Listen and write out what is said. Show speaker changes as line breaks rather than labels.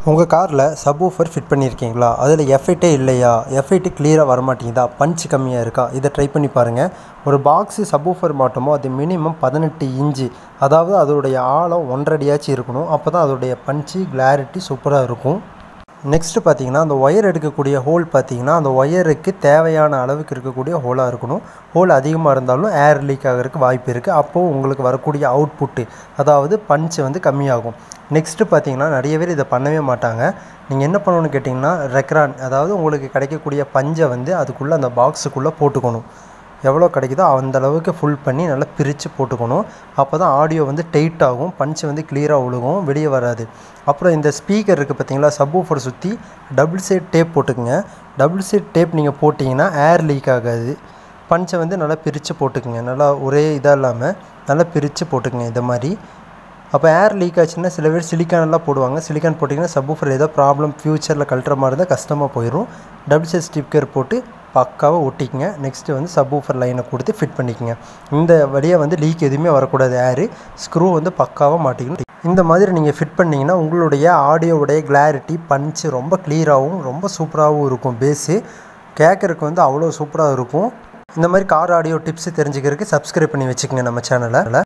உங்கள் காரில் subwoofer fit பண்ணியிருக்கீங்களா அதில் எஃபெக்டே இல்லையா எஃபெக்ட் கிளியராக வரமாட்டேங்குதா பஞ்ச் கம்மியாக இருக்கா இதை ட்ரை பண்ணி பாருங்கள் ஒரு பாக்ஸு சப்வூஃபர் மாட்டோமோ அது மினிமம் பதினெட்டு இன்ச்சு அதாவது அதோடைய ஆழம் ஒன்றரையாச்சும் இருக்கணும் அப்போ தான் அதோடைய பஞ்சு கிளாரிட்டி சூப்பராக இருக்கும் நெக்ஸ்ட்டு பார்த்தீங்கன்னா அந்த ஒயர் எடுக்கக்கூடிய ஹோல் பார்த்தீங்கன்னா அந்த ஒயருக்கு தேவையான அளவுக்கு இருக்கக்கூடிய ஹோலாக இருக்கணும் ஹோல் அதிகமாக இருந்தாலும் ஏர் லீக் ஆகிறதுக்கு வாய்ப்பு இருக்குது அப்போது உங்களுக்கு வரக்கூடிய அவுட்புட்டு அதாவது பஞ்சு வந்து கம்மியாகும் நெக்ஸ்ட்டு பார்த்தீங்கன்னா நிறைய பேர் இதை பண்ணவே மாட்டாங்க நீங்கள் என்ன பண்ணணும்னு கேட்டிங்கன்னா ரெக்ரான் அதாவது உங்களுக்கு கிடைக்கக்கூடிய பஞ்சை வந்து அதுக்குள்ளே அந்த பாக்ஸுக்குள்ளே போட்டுக்கணும் எவ்வளோ கிடைக்குதோ அந்த அளவுக்கு ஃபுல் பண்ணி நல்லா பிரித்து போட்டுக்கணும் அப்போ தான் ஆடியோ வந்து டைட் ஆகும் பஞ்சு வந்து கிளியராக ஒழுகும் வெளியே வராது அப்புறம் இந்த ஸ்பீக்கர் இருக்குது பார்த்தீங்களா சப்வூஃபர் சுற்றி டபுள் சைட் டேப் போட்டுக்குங்க டபுள் சைட் டேப் நீங்கள் போட்டிங்கன்னா ஏர் லீக் ஆகாது பஞ்சை வந்து நல்லா பிரித்து போட்டுக்குங்க நல்லா ஒரே இதாக இல்லாமல் நல்லா பிரித்து போட்டுக்குங்க இந்த மாதிரி அப்போ ஏர் லீக் ஆச்சுன்னா சில பேர் சிலிக்கானெல்லாம் போடுவாங்க சிலிக்கான் போட்டிங்கன்னா சப்வூஃபர் ஏதோ ப்ராப்ளம் ஃப்யூச்சரில் கழட்டுற மாதிரி இருந்தால் கஷ்டமாக போயிடும் டபுள் சைட் ஸ்டிக்கர் போட்டு பக்காவாக ஒட்டிக்கங்க நெக்ஸ்ட்டு வந்து சப்வூஃபர் லைனை கொடுத்து ஃபிட் பண்ணிக்கங்க இந்த வழியாக வந்து லீக் எதுவுமே வரக்கூடாது ஏரு ஸ்க்ரூ வந்து பக்காவாக மாட்டிக்கணும் இந்த மாதிரி நீங்கள் ஃபிட் பண்ணிங்கன்னா உங்களுடைய ஆடியோவுடைய கிளாரிட்டி பஞ்சு ரொம்ப கிளியராகவும் ரொம்ப சூப்பராகவும் இருக்கும் பேஸு கேட்குறதுக்கு வந்து அவ்வளோ சூப்பராக இருக்கும் இந்த மாதிரி கார் ஆடியோ டிப்ஸ் தெரிஞ்சுக்கிறதுக்கு சப்ஸ்கிரைப் பண்ணி வச்சுக்கோங்க நம்ம சேனலை